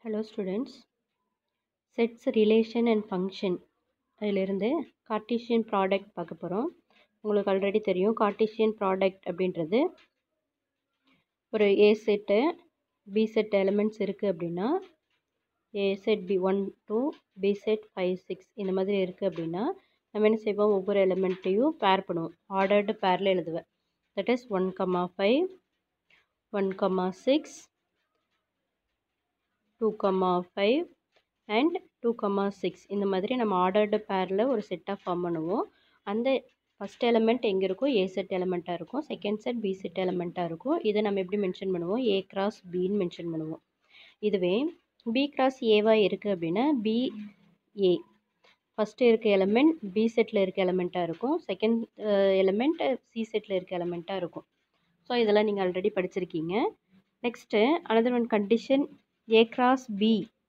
hello students sets relation and function அதிலிருந்து Cartesian product பார்க்க போகிறோம் உங்களுக்கு ஆல்ரெடி தெரியும் கார்ட்டீசியன் ப்ராடக்ட் அப்படின்றது ஒரு A set B set elements இருக்குது அப்படின்னா A set B one two B set five six இந்த மாதிரி இருக்குது அப்படின்னா நம்ம என்ன செய்வோம் ஒவ்வொரு எலிமெண்ட்டையும் பேர் பண்ணுவோம் ஆர்டர்டு பேரில் எழுதுவேன் that is one comma five one comma six two comma five and two comma six இந்த மாதிரி நம்ம ஆர்டர்டு பேரில் ஒரு செட்டாக ஃபார்ம் பண்ணுவோம் அந்த ஃபஸ்ட் எலமெண்ட் எங்கே இருக்கும் ஏ செட் எலமெண்ட்டாக இருக்கும் செகண்ட் செட் பி செட் எலமெண்ட்டாக இருக்கும் இதை நம்ம எப்படி மென்ஷன் பண்ணுவோம் ஏ கிராஸ் பின்னு மென்ஷன் பண்ணுவோம் இதுவே பி கிராஸ் ஏவாக இருக்குது அப்படின்னா பி ஏ ஃபஸ்ட்டு இருக்க எலமெண்ட் பி செட்டில் இருக்க எலமெண்ட்டாக இருக்கும் செகண்ட் எலமெண்ட் சி செட்டில் இருக்க எலமெண்ட்டாக இருக்கும் ஸோ இதெல்லாம் நீங்கள் ஆல்ரெடி படிச்சிருக்கீங்க next another one condition A cross B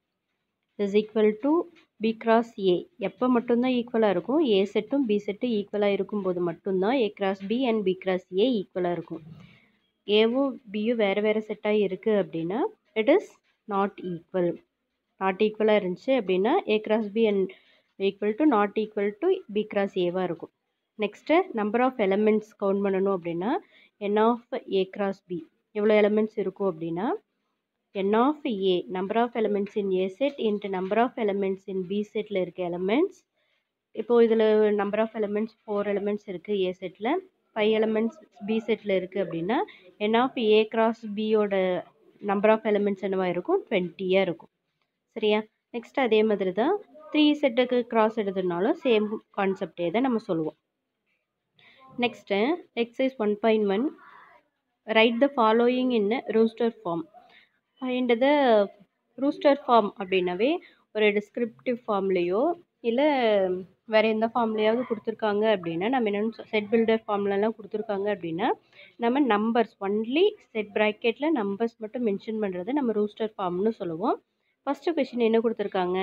is equal to B cross A எப்போ மட்டும்தான் ஈக்குவலாக இருக்கும் ஏ செட்டும் பி செட்டும் ஈக்குவலாக இருக்கும்போது மட்டும்தான் A cross B and B cross A ஈக்குவலாக இருக்கும் ஏவும் பியும் வேறு வேறு செட்டாக இருக்குது அப்படின்னா it is not equal not ஈக்குவலாக இருந்துச்சு அப்படின்னா A cross B and equal to not equal to B cross ஏவாக இருக்கும் next number of elements count பண்ணணும் அப்படின்னா n of A cross B எவ்வளோ எலமெண்ட்ஸ் இருக்கும் அப்படின்னா n of a number of elements in a set into number of elements in b setல இருக்க elements இப்போ இதில் number of elements four elements இருக்குது A செட்டில் ஃபைவ் எலமெண்ட்ஸ் பி செட்டில் இருக்குது அப்படின்னா என் ஆஃப் ஏ கிராஸ் பியோட நம்பர் ஆஃப் எலமெண்ட்ஸ் என்னவாக இருக்கும் டுவெண்ட்டியாக இருக்கும் சரியா நெக்ஸ்ட் அதே மாதிரி தான் த்ரீ செட்டுக்கு கிராஸ் எடுத்ததுனாலும் சேம் கான்செப்டே தான் நம்ம சொல்லுவோம் next exercise one point one write the following in roster form find the roster form அப்படின்னாவே ஒரு டிஸ்கிரிப்டிவ் ஃபார்ம்லேயோ இல்லை வேறு எந்த ஃபார்ம்லேயாவது கொடுத்துருக்காங்க அப்படின்னா நம்ம என்னென்னு செட் பில்டர் ஃபார்ம்லலாம் கொடுத்துருக்காங்க அப்படின்னா நம்ம நம்பர்ஸ் ஒன்லி செட் ப்ராக்கெட்டில் நம்பர்ஸ் மட்டும் மென்ஷன் பண்ணுறது நம்ம ரூஸ்டர் ஃபார்ம்னு சொல்லுவோம் ஃபஸ்ட்டு கொஷின் என்ன கொடுத்துருக்காங்க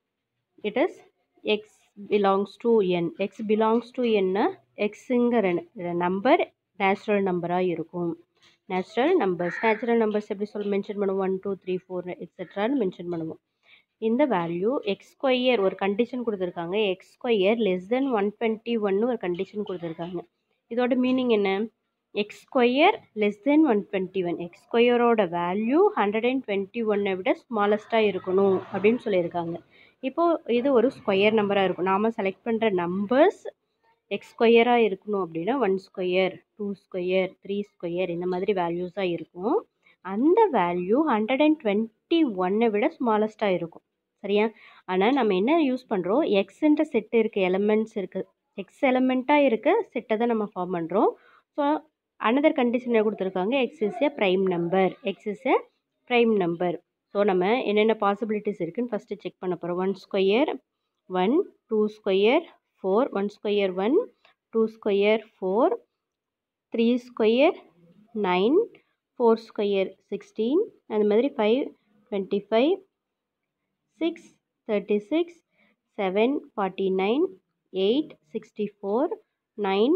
it is x belongs to N x belongs to என்ன எக்ஸுங்கிற நம்பர் நேச்சுரல் நம்பராக இருக்கும் நேச்சுரல் நம்பர்ஸ் நேச்சுரல் நம்பர்ஸ் எப்படி சொல்லி மென்ஷன் பண்ணுவோம் ஒன் டூ த்ரீ ஃபோர் எக்ஸெட்ரான்னு மென்ஷன் பண்ணுவோம் இந்த வேல்யூ எக்ஸ் ஸ்கொயர் ஒரு கண்டிஷன் கொடுத்துருக்காங்க x square less than one twenty ஒன்னு ஒரு கண்டிஷன் கொடுத்துருக்காங்க இதோட மீனிங் என்ன x square less than one twenty one x ஸ்கொயரோட வேல்யூ ஹண்ட்ரட் அண்ட் டுவெண்ட்டி ஒன்னை விட ஸ்மாலஸ்ட்டாக இருக்கணும் அப்படின்னு சொல்லியிருக்காங்க இப்போது இது ஒரு ஸ்கொயர் நம்பராக இருக்கும் நாம் செலக்ட் பண்ணுற நம்பர்ஸ் எக்ஸ் ஸ்கொயராக இருக்கணும் அப்படின்னா one square two square three square இந்த மாதிரி வேல்யூஸாக இருக்கும் அந்த வேல்யூ ஹண்ட்ரட் அண்ட் டுவெண்ட்டி ஒன்னை விட ஸ்மாலஸ்ட்டாக இருக்கும் சரியா ஆனால் நம்ம என்ன யூஸ் பண்ணுறோம் எக்ஸுன்ற செட்டு இருக்க எலமெண்ட்ஸ் இருக்குது எக்ஸ் எலமெண்ட்டாக இருக்க செட்டை தான் நம்ம ஃபார்ம் பண்ணுறோம் ஸோ அனதர் கண்டிஷன் என்ன கொடுத்துருக்காங்க x is a prime number x is a prime number so நம்ம என்னென்ன பாசிபிலிட்டிஸ் இருக்குதுன்னு ஃபஸ்ட்டு செக் பண்ண போகிறோம் one square one two square four one square one two square four three square nine four square sixteen அந்த மாதிரி five twenty five six thirty six seven forty nine eight sixty four nine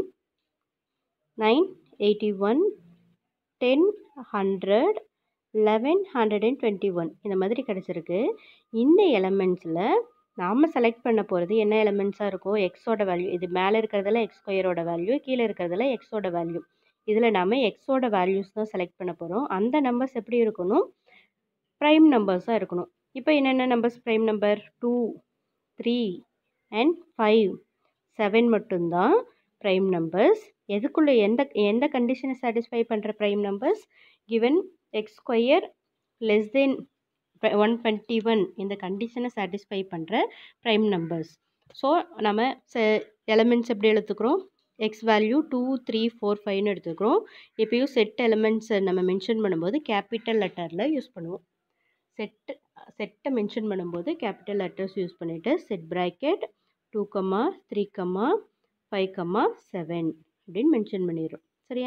nine eighty one ten hundred eleven hundred and twenty one இந்த மாதிரி கிடச்சிருக்கு இந்த எலமெண்ட்ஸில் நாம் select பண்ண போகிறது என்ன எலமெண்ட்ஸாக இருக்கும் எக்ஸோட வேல்யூ இது மேலே இருக்கிறதுல எக்ஸ் ஸ்கொயரோட வேல்யூ கீழே இருக்கிறதுல எக்ஸோட வேல்யூ இதில் நாம் எக்ஸோட வேல்யூஸ் தான் செலக்ட் பண்ண போகிறோம் அந்த நம்பர்ஸ் எப்படி இருக்கணும் ப்ரைம் நம்பர்ஸாக இருக்கணும் இப்போ என்னென்ன numbers prime number two three and five seven மட்டும்தான் ப்ரைம் நம்பர்ஸ் எதுக்குள்ளே எந்த எந்த கண்டிஷனை சாட்டிஸ்ஃபை பண்ணுற prime numbers given x square less than one twenty one இந்த கண்டிஷனை சாட்டிஸ்ஃபை பண்ணுற ப்ரைம் நம்பர்ஸ் ஸோ நம்ம எலமெண்ட்ஸ் எப்படி எடுத்துக்கிறோம் x value two three four ஃபைவ்னு எடுத்துக்கிறோம் எப்பயும் செட் எலமெண்ட்ஸை நம்ம மென்ஷன் பண்ணும்போது கேபிட்டல் லெட்டரில் யூஸ் பண்ணுவோம் செட்டு செட்டை மென்ஷன் பண்ணும்போது கேபிட்டல் லெட்டர்ஸ் யூஸ் பண்ணிவிட்டு set bracket two comma three comma five comma seven அப்படின்னு மென்ஷன் பண்ணிடுறோம் சரியா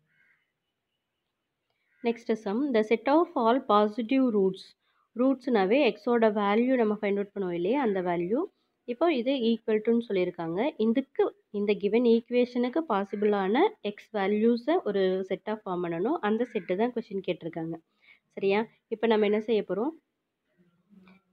next some the set of all positive roots ரூட்ஸ்னாவே எக்ஸோட வேல்யூ நம்ம ஃபைண்ட் அவுட் பண்ணுவோம் இல்லையா அந்த வேல்யூ இப்போ இது ஈக்குவல் டுன்னு சொல்லியிருக்காங்க இதுக்கு இந்த கிவன் ஈக்குவேஷனுக்கு பாசிபிளான எக்ஸ் வேல்யூஸை ஒரு செட்டாக ஃபார்ம் பண்ணணும் அந்த செட்டு தான் கொஷின் கேட்டிருக்காங்க சரியா இப்போ நம்ம என்ன செய்ய போகிறோம்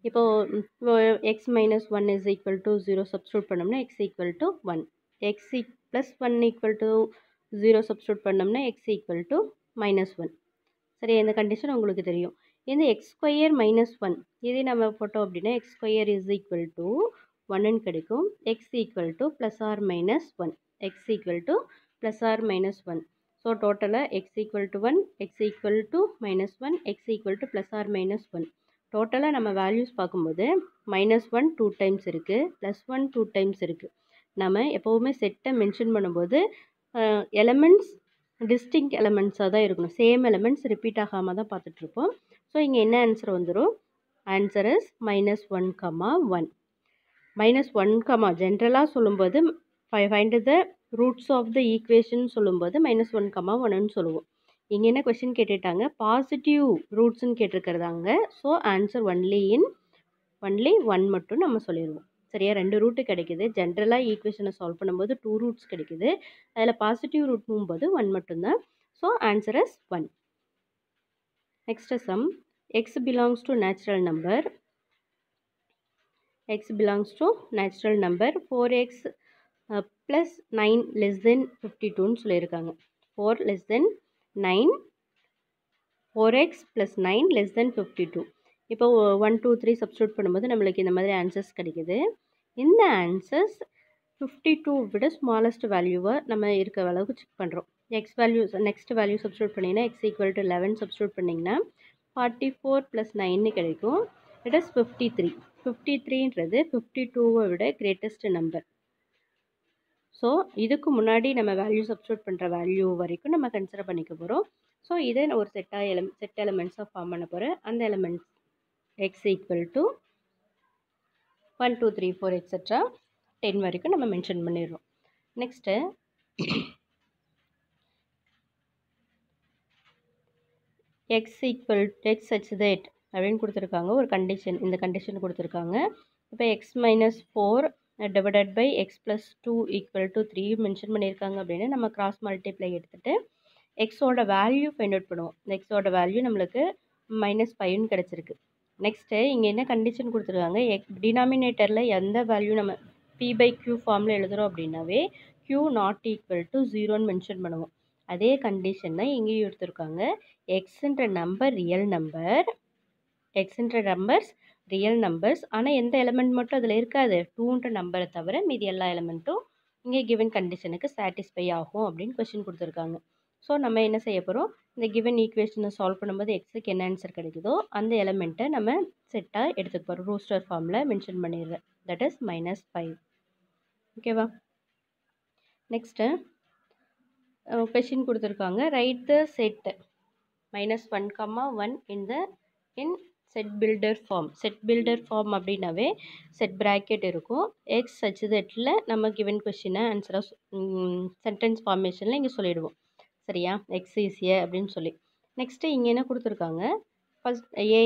இப்போது x minus one is equal to zero substitute பண்ணோம்னா x equal to one x plus one equal to zero substitute பண்ணோம்னா x equal to minus one சரி இந்த கண்டிஷன் உங்களுக்கு தெரியும் இந்த எக்ஸ் ஸ்கொயர் மைனஸ் ஒன் இதே நம்ம போட்டோம் அப்படின்னா x square is equal to ஒன்னு கிடைக்கும் x equal to plus or minus one x equal to plus or minus one so டோட்டலாக x equal to one x equal to minus one x equal to plus or minus one டோட்டலாக நம்ம values பார்க்கும்போது minus one two times இருக்குது plus one two times இருக்குது நம்ம எப்போவுமே செட்டை mention பண்ணும்போது எலமெண்ட்ஸ் டிஸ்டிங் எலமெண்ட்ஸாக தான் இருக்கணும் சேம் எலமெண்ட்ஸ் ரிப்பீட் ஆகாமல் தான் பார்த்துட்ருப்போம் ஸோ இங்கே என்ன ஆன்சர் வந்துடும் answer is minus one comma one minus one comma ஜென்ரலாக சொல்லும்போது ஃபை find the roots of the equation சொல்லும்போது மைனஸ் ஒன் கமா ஒன்னு சொல்லுவோம் இங்கே என்ன கொஷின் கேட்டுட்டாங்க பாசிட்டிவ் ரூட்ஸ்னு கேட்டிருக்கிறதாங்க so answer only in only one மட்டும் நம்ம சொல்லிடுவோம் சரியா ரெண்டு ரூட்டு கிடைக்குது ஜென்ரலாக ஈக்குவேஷனை சால்வ் பண்ணும்போது டூ ரூட்ஸ் கிடைக்குது அதில் பாசிட்டிவ் ரூட்னும் போது ஒன் மட்டும்தான் so answer is one next some x belongs to natural number x belongs to natural number four x plus nine less than fifty டூன்னு சொல்லியிருக்காங்க four less than nine four x plus nine less than fifty two இப்போ one two three substitute பண்ணும்போது நம்மளுக்கு இந்த மாதிரி answers கிடைக்குது இந்த answers fifty two விட ஸ்மாலஸ்ட் வேல்யூவை நம்ம இருக்க அளவுக்கு செக் பண்ணுறோம் x value next value substitute பண்ணிங்கன்னா X equal to eleven substitute பண்ணிங்கன்னா ஃபார்ட்டி ஃபோர் ப்ளஸ் நைன்னு கிடைக்கும் it is fifty three fifty த்ரீன்றது ஃபிஃப்டி டூவை விட கிரேட்டஸ்ட் நம்பர் ஸோ இதுக்கு முன்னாடி நம்ம வேல்யூ சப்ஸ்டியூட் பண்ணுற வேல்யூ வரைக்கும் நம்ம கன்சிடர் பண்ணிக்க போகிறோம் ஸோ இதை நான் ஒரு செட்டாக எலம் செட் எலமெண்ட்ஸாக ஃபார்ம் பண்ண போகிறேன் அந்த elements x equal to one two three four etcetera ten வரைக்கும் நம்ம மென்ஷன் பண்ணிடுறோம் next x equal x such that அப்படின்னு கொடுத்துருக்காங்க ஒரு கண்டிஷன் இந்த கண்டிஷன் கொடுத்துருக்காங்க இப்போ x minus four divided by x plus two equal to three mention பண்ணியிருக்காங்க அப்படின்னு நம்ம கிராஸ் மல்டிப்ளை எடுத்துகிட்டு எக்ஸோட வேல்யூ ஃபைண்ட் அவுட் பண்ணுவோம் எக்ஸோட வேல்யூ நம்மளுக்கு மைனஸ் ஃபைவ்னு கிடச்சிருக்கு நெக்ஸ்ட்டு இங்கே என்ன கண்டிஷன் கொடுத்துருக்காங்க எக் டினாமினேட்டரில் எந்த வேல்யூ நம்ம பி பை க்யூ ஃபார்மில் எழுதுகிறோம் அப்படின்னாவே க்யூ நாட் ஈக்குவல் டு ஜீரோன்னு மென்ஷன் பண்ணுவோம் அதே கண்டிஷன் தான் இங்கேயும் எடுத்திருக்காங்க எக்ஸுன்ற நம்பர் ரியல் நம்பர் எக்ஸுன்ற நம்பர்ஸ் ரியல் நம்பர்ஸ் ஆனால் எந்த எலமெண்ட் மட்டும் அதில் இருக்காது டூன்ற நம்பரை தவிர மீதி எல்லா எலமெண்ட்டும் இங்கே கிவன் கண்டிஷனுக்கு சாட்டிஸ்ஃபை ஆகும் அப்படின்னு கொஷின் கொடுத்துருக்காங்க ஸோ நம்ம என்ன செய்ய போகிறோம் இந்த கிவன் ஈக்குவேஷனை சால்வ் பண்ணும்போது எக்ஸுக்கு என்ன ஆன்சர் கிடைக்குதோ அந்த எலமெண்ட்டை நம்ம செட்டாக எடுத்துக்க போகிறோம் ரூஸ்டர் ஃபார்மில் மென்ஷன் பண்ணிடுறேன் தட் இஸ் மைனஸ் ஃபைவ் ஓகேவா நெக்ஸ்ட்டு கொஷின் கொடுத்துருக்காங்க write the set minus one comma one in the in set builder form set builder form அப்படின்னாவே செட் ப்ராக்கெட் இருக்கும் எக்ஸ் சச்சிதட்டில் நம்ம கிவன் கொஷினை ஆன்சராக சென்டென்ஸ் ஃபார்மேஷனில் இங்கே சொல்லிடுவோம் சரியா எக்ஸ் ஈஸிய அப்படின்னு சொல்லி நெக்ஸ்ட்டு இங்கே என்ன கொடுத்துருக்காங்க first A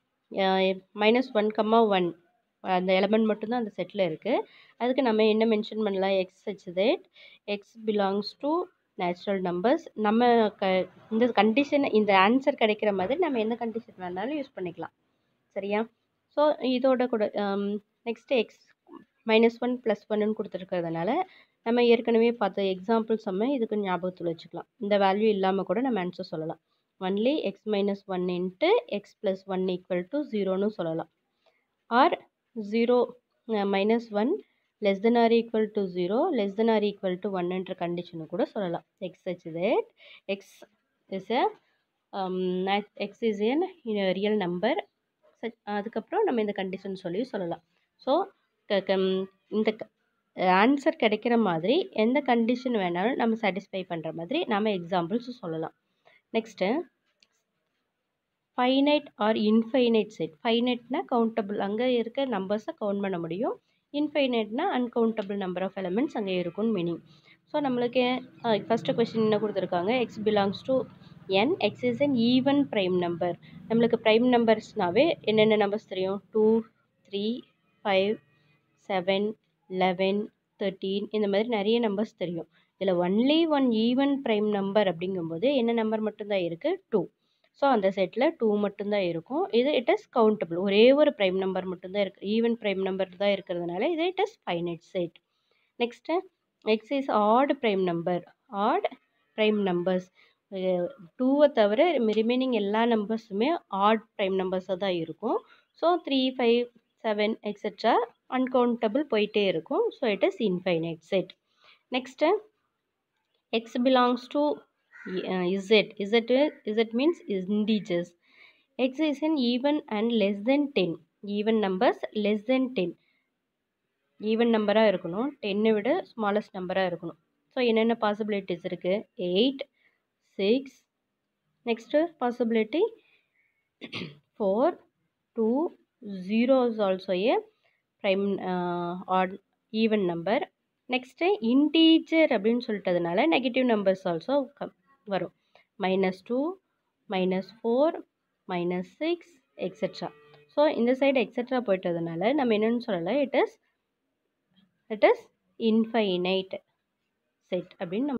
minus one comma one அந்த எலமெண்ட் மட்டும்தான் அந்த செட்டில் இருக்குது அதுக்கு நம்ம என்ன மென்ஷன் பண்ணலாம் x such that x belongs to natural numbers நம்ம க இந்த கண்டிஷன் இந்த ஆன்சர் கிடைக்கிற மாதிரி நம்ம எந்த கண்டிஷன் வேணாலும் யூஸ் பண்ணிக்கலாம் சரியா ஸோ இதோட கூட next x minus one plus ஒன்னு கொடுத்துருக்கிறதுனால நம்ம ஏற்கனவே பார்த்த எக்ஸாம்பிள் செம்ம இதுக்கு ஞாபகத்தில் வச்சுக்கலாம் இந்த வேல்யூ இல்லாமல் கூட நம்ம ஆன்சர் சொல்லலாம் only x minus one into x plus one equal to ஜீரோன்னு சொல்லலாம் or zero minus one less than or equal to zero less than or equal to ஒன்னுன்ற கண்டிஷனை கூட சொல்லலாம் x such that x is a x is an real number அதுக்கப்புறம் நம்ம இந்த condition சொல்லி சொல்லலாம் ஸோ இந்த ஆன்சர் கிடைக்கிற மாதிரி எந்த கண்டிஷன் வேணாலும் நம்ம சாட்டிஸ்ஃபை பண்ணுற மாதிரி நம்ம எக்ஸாம்பிள்ஸ் சொல்லலாம் next finite or infinite set ஃபைனைட்னா கவுண்டபிள் அங்கே இருக்க நம்பர்ஸை கவுண்ட் பண்ண முடியும் இன்ஃபைனைட்னா அன்கவுண்டபிள் நம்பர் ஆஃப் எலமெண்ட்ஸ் அங்கே இருக்கும்னு மீனிங் ஸோ நம்மளுக்கு ஃபஸ்ட்டு கொஷின் என்ன கொடுத்துருக்காங்க x belongs to N x is an even prime number நம்மளுக்கு ப்ரைம் நம்பர்ஸ்னாவே என்னென்ன நம்பர்ஸ் தெரியும் two three five seven eleven thirteen இந்த மாதிரி நிறைய நம்பர்ஸ் தெரியும் இதில் only one even prime number அப்படிங்கும்போது என்ன நம்பர் மட்டும்தான் இருக்குது டூ ஸோ அந்த செட்டில் டூ மட்டும்தான் இருக்கும் இது இட் இஸ் கவுண்டபிள் ஒரே ஒரு ப்ரைம் நம்பர் மட்டும்தான் இருக்குது ஈவன் ப்ரைம் நம்பர் தான் இருக்கிறதுனால இது it is finite set next x is odd prime number odd prime numbers டூவை தவிர ரிமைனிங் எல்லா நம்பர்ஸுமே ஆட் ப்ரைம் பிரைம் தான் இருக்கும் so three five seven etcetera uncountable போயிட்டே இருக்கும் so it is infinite set next x belongs to Z Z Z means integers x is an even and less than ten even numbers less than ten even நம்பராக இருக்கணும் டென்னை விட smallest நம்பராக இருக்கணும் so என்னென்ன possibilities இருக்குது eight six next possibility four two zero is also a prime odd even number next integer அப்படின்னு சொல்லிட்டதுனால negative numbers also come வரும் minus two minus four minus six etcetera so இந்த side etcetera போயிட்டதுனால நம்ம என்னென்னு சொல்லலாம் it is it is infinite set அப்படின்னு நம்ம